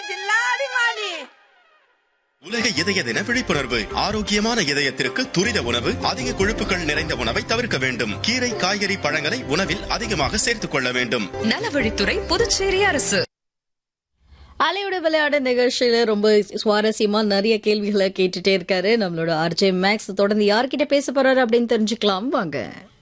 ஜில்லாடி மாடி உலக இதய தின விழிப்புணர்வு ஆரோக்கியமான இதயத்திற்கு துரித உணவு அதிக கொழுப்புகள் நிறைந்த உணவை தவிர்க்க வேண்டும் கீரை காய்கறி பழங்களை உணவில் அதிகமாக சேர்த்துக் கொள்ள வேண்டும் நலவழித்துறை புதுச்சேரி அரசு அலையோட விளையாடு நிகழ்ச்சியில ரொம்ப சுவாரஸ்யமா நிறைய கேள்விகளை கேட்டுட்டே இருக்காரு நம்மளோட ஆர்ஜே மேக்ஸ் தொடர்ந்து யார்கிட்ட பேச போறாரு அப்படின்னு தெரிஞ்சுக்கலாம் வாங்க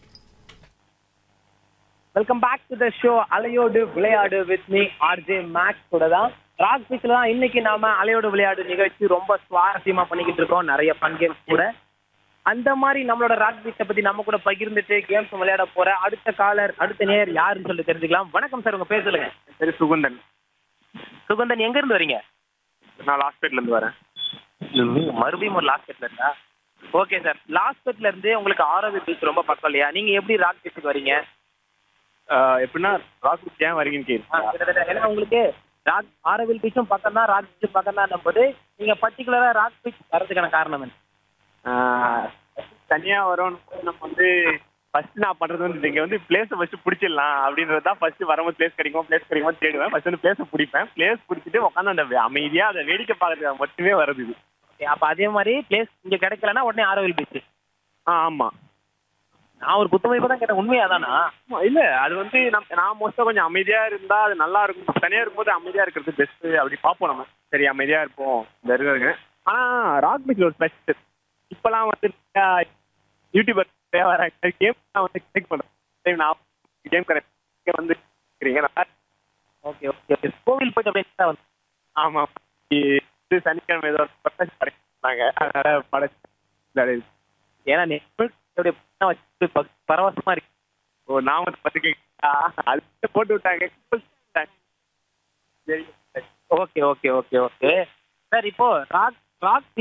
welcome back to the show அலையோடு விளையாடு வித் மீ ஆர்ஜே மேக்ஸ் கூட தான் ராக் பீச்ல தான் இன்னைக்கு நாம அலையோடு விளையாடு நிகழ்ச்சி ரொம்ப சுவாரஸ்யமா பண்ணிக்கிட்டு இருக்கோம் நிறைய ஃபன் கேம்ஸ் கூட அந்த மாதிரி நம்மளோட ராக் பீச்சை பத்தி நம்ம கூட பகிர்ந்துட்டு கேம்ஸ் விளையாட போற அடுத்த காலர் அடுத்த நேர் யாருன்னு சொல்லி தெரிஞ்சுக்கலாம் வணக்கம் சார் உங்க பேர் சொல்லுங்க சரி சுகுந்தன் சுகந்தன் எங்க இருந்து வரீங்க நான் லாஸ்பேட்ல இருந்து வரேன் மறுபடியும் ஒரு லாஸ்ட் பெட்ல இருந்தா ஓகே சார் லாஸ்ட் பெட்ல இருந்து உங்களுக்கு ஆரோவி பீச் ரொம்ப பக்கம் இல்லையா நீங்க எப்படி ராக் பீச்சுக்கு வரீங்க ஆஹ் எப்படின்னா ராக் ஏன் வரீங்கன்னு கேள்வி ஆ, கிட்டத்தட்ட. ஏன்னா உங்களுக்கு ராக் ஆரவில் பீச்சும் பக்கம் தான் ராக் பீச்சும் பக்கம் தான் போது நீங்க பர்டிகுலரா ராக் பீச் வர்றதுக்கான காரணம் என்ன ஆஹ் தனியா வரோம் நம்ம வந்து ஃபர்ஸ்ட் நான் பண்றது வந்து இங்க வந்து பிளேஸ் ஃபர்ஸ்ட் பிடிச்சிடலாம் அப்படின்றது தான் ஃபர்ஸ்ட் வரும்போது பிளேஸ் கிடைக்குமா பிளேஸ் கிடைக்குமா தேடுவேன் ஃபர்ஸ்ட் வந்து பிளேஸ் பிடிப்பேன் பிளேஸ் பிடிச்சிட்டு உட்காந்து அந்த அமைதியா அதை வேடிக்கை பார்க்கறதுக்கு மட்டுமே வருது இது ஓகே அப்ப அதே மாதிரி பிளேஸ் இங்க கிடைக்கலன்னா உடனே ஆரோவில் பீச் ஆ ஆமா நான் ஒரு புத்துமைப்பு தான் கேட்டேன் உண்மையா தானா ஆமா, இல்ல அது வந்து நம்ம நான் மோஸ்டா கொஞ்சம் அமைதியா இருந்தா அது நல்லா இருக்கும் தனியா இருக்கும்போது அமைதியா இருக்கிறது பெஸ்ட் அப்படி பார்ப்போம் நம்ம சரி அமைதியா இருப்போம் இந்த இருக்கிறது ஆனா ராக் பீச்ல ஒரு ஸ்பெஷல் இப்பெல்லாம் வந்து நிறையா யூடியூபர் வர கேம் நான் வந்து கிளிக் பண்றேன் நான் கேம் கரெக்ட் வந்து இருக்கிறீங்க நல்லா ஓகே ஓகே ஓகே கோவில் போயிட்டு அப்படியே வந்து ஆமா இது சனிக்கிழமை ஏதோ பட்டாசு படைச்சாங்க அதனால படைச்சு ஏன்னா நீ அப்படியே பணம் வச்சு ப- பரவசமா இருக்கு ஓ நாம பத்தி அது போட்டு விட்டாங்க சரி okay okay okay okay sir இப்போ ராக் ராக்